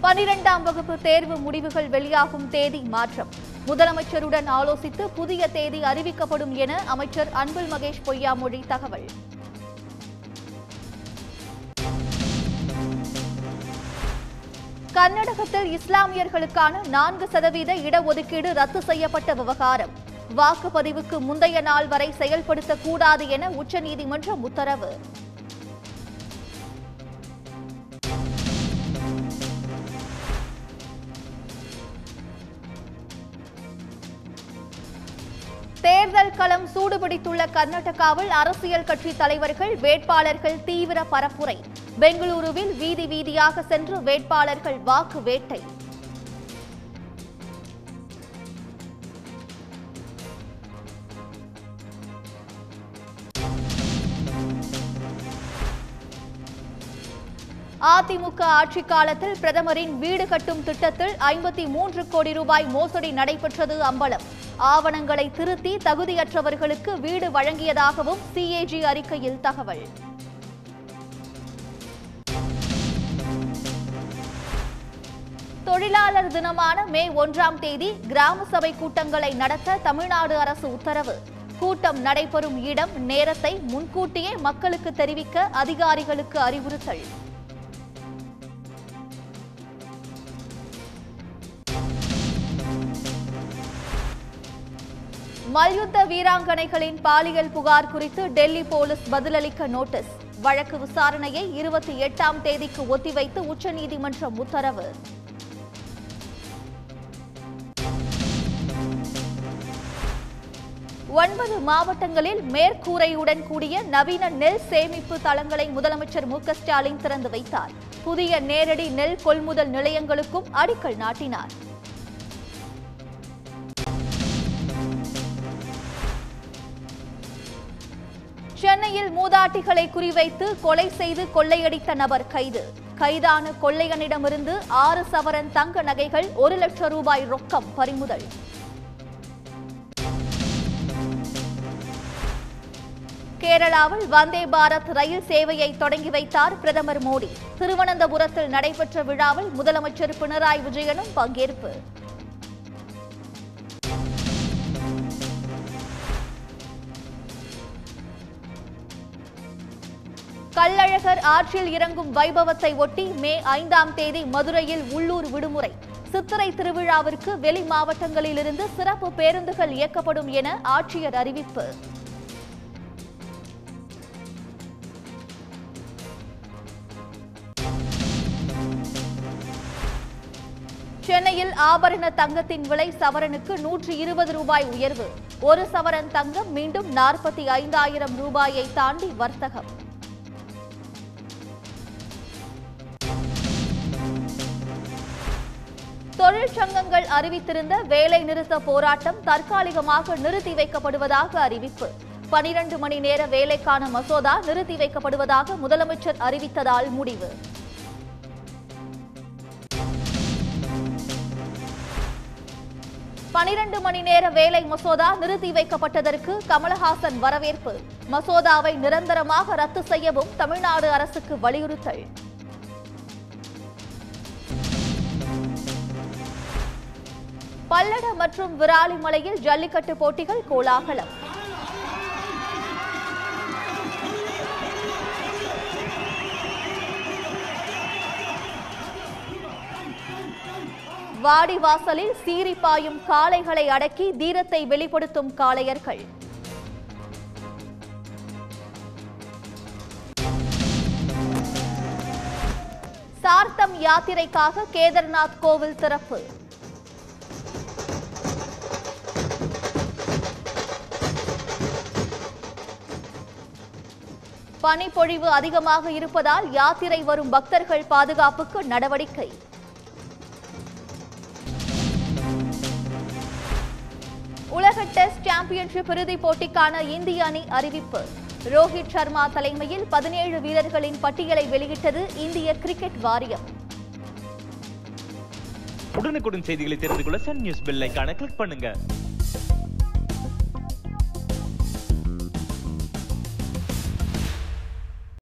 பனிரெண்டாம் வகுப்பு தேர்வு முடிவுகள் வெளியாகும் தேதி மாற்றம் முதலமைச்சருடன் ஆலோசித்து புதிய தேதி அறிவிக்கப்படும் என அமைச்சர் அன்பில் மகேஷ் பொய்யாமொழி தகவல் கர்நாடகத்தில் இஸ்லாமியர்களுக்கான நான்கு சதவீத இடஒதுக்கீடு ரத்து செய்யப்பட்ட விவகாரம் வாக்குப்பதிவுக்கு முந்தைய நாள் வரை செயல்படுத்தக்கூடாது என உச்சநீதிமன்றம் உத்தரவு தேர்தல் களம் சூடுபிடித்துள்ள கர்நாடகாவில் அரசியல் கட்சி தலைவர்கள் வேட்பாளர்கள் தீவிர பரப்புரை பெங்களூருவில் வீதி வீதியாக சென்று வேட்பாளர்கள் வாக்கு வேட்டை அதிமுக ஆட்சி காலத்தில் பிரதமரின் வீடு கட்டும் திட்டத்தில் ஐம்பத்தி மூன்று கோடி ரூபாய் மோசடி நடைபெற்றது அம்பலம் ஆவணங்களை திருத்தி தகுதியற்றவர்களுக்கு வீடு வழங்கியதாகவும் சிஏஜி அறிக்கையில் தகவல் தொழிலாளர் தினமான மே ஒன்றாம் தேதி கிராம சபை கூட்டங்களை நடத்த தமிழ்நாடு அரசு உத்தரவு கூட்டம் நடைபெறும் இடம் நேரத்தை முன்கூட்டியே மக்களுக்கு தெரிவிக்க அதிகாரிகளுக்கு அறிவுறுத்தல் மல்யுத்த வீராங்கனைகளின் பாலியல் புகார் குறித்து டெல்லி போலீஸ் பதிலளிக்க நோட்டீஸ் வழக்கு விசாரணையை இருபத்தி எட்டாம் தேதிக்கு ஒத்திவைத்து உச்சநீதிமன்றம் உத்தரவு ஒன்பது மாவட்டங்களில் மேற்கூரையுடன் கூடிய நவீன நெல் சேமிப்பு தளங்களை முதலமைச்சர் மு க ஸ்டாலின் திறந்து வைத்தார் புதிய நேரடி நெல் கொள்முதல் நிலையங்களுக்கும் அடிக்கல் நாட்டினார் சென்னையில் மூதாட்டிகளை குறிவைத்து கொலை செய்து கொள்ளையடித்த நபர் கைது கைதான கொள்ளையனிடமிருந்து ஆறு சவரன் தங்க நகைகள் ஒரு லட்சம் ரூபாய் ரொக்கம் பறிமுதல் கேரளாவில் வந்தே பாரத் ரயில் சேவையை தொடங்கி வைத்தார் பிரதமர் மோடி திருவனந்தபுரத்தில் நடைபெற்ற விழாவில் முதலமைச்சர் பினராயி விஜயனும் பங்கேற்பு கள்ளழகர் ஆற்றில் இறங்கும் வைபவத்தை ஒட்டி மே ஐந்தாம் தேதி மதுரையில் உள்ளூர் விடுமுறை சித்திரை திருவிழாவிற்கு வெளி மாவட்டங்களிலிருந்து சிறப்பு பேருந்துகள் இயக்கப்படும் என ஆட்சியர் அறிவிப்பு சென்னையில் ஆபரண தங்கத்தின் விலை சவரனுக்கு நூற்றி இருபது ரூபாய் உயர்வு ஒரு சவரன் தங்கம் மீண்டும் நாற்பத்தி ஐந்தாயிரம் ரூபாயை தாண்டி வர்த்தகம் தொழிற்சங்கங்கள் அறிவித்திருந்த வேலை நிறுத்த போராட்டம் தற்காலிகமாக நிறுத்தி வைக்கப்படுவதாக அறிவிப்பு பனிரண்டு மணி நேர வேலைக்கான மசோதா நிறுத்தி வைக்கப்படுவதாக முதலமைச்சர் அறிவித்ததால் முடிவு பனிரண்டு மணி நேர வேலை மசோதா நிறுத்தி வைக்கப்பட்டதற்கு கமலஹாசன் வரவேற்பு மசோதாவை நிரந்தரமாக ரத்து செய்யவும் தமிழ்நாடு அரசுக்கு வலியுறுத்தல் பல்லட மற்றும் விராலிமலையில் ஜல்லிக்கட்டு போட்டிகள் கோலாகலம் வாடிவாசலில் சீறி பாயும் காளைகளை அடக்கி தீரத்தை வெளிப்படுத்தும் காளையர்கள் சார்த்தம் யாத்திரைக்காக கேதார்நாத் கோவில் திறப்பு பனிப்பொழிவு அதிகமாக இருப்பதால் யாத்திரை வரும் பக்தர்கள் பாதுகாப்புக்கு நடவடிக்கை உலக டெஸ்ட் சாம்பியன்ஷிப் இறுதிப் போட்டிக்கான இந்திய அணி அறிவிப்பு ரோஹித் சர்மா தலைமையில் பதினேழு வீரர்களின் பட்டியலை வெளியிட்டது இந்திய கிரிக்கெட் வாரியம் உடனுக்குடன் செய்திகளை தெரிந்து கொள்ள சன் நியூஸ் பெல் ஐகானை கிளிக் பண்ணுங்க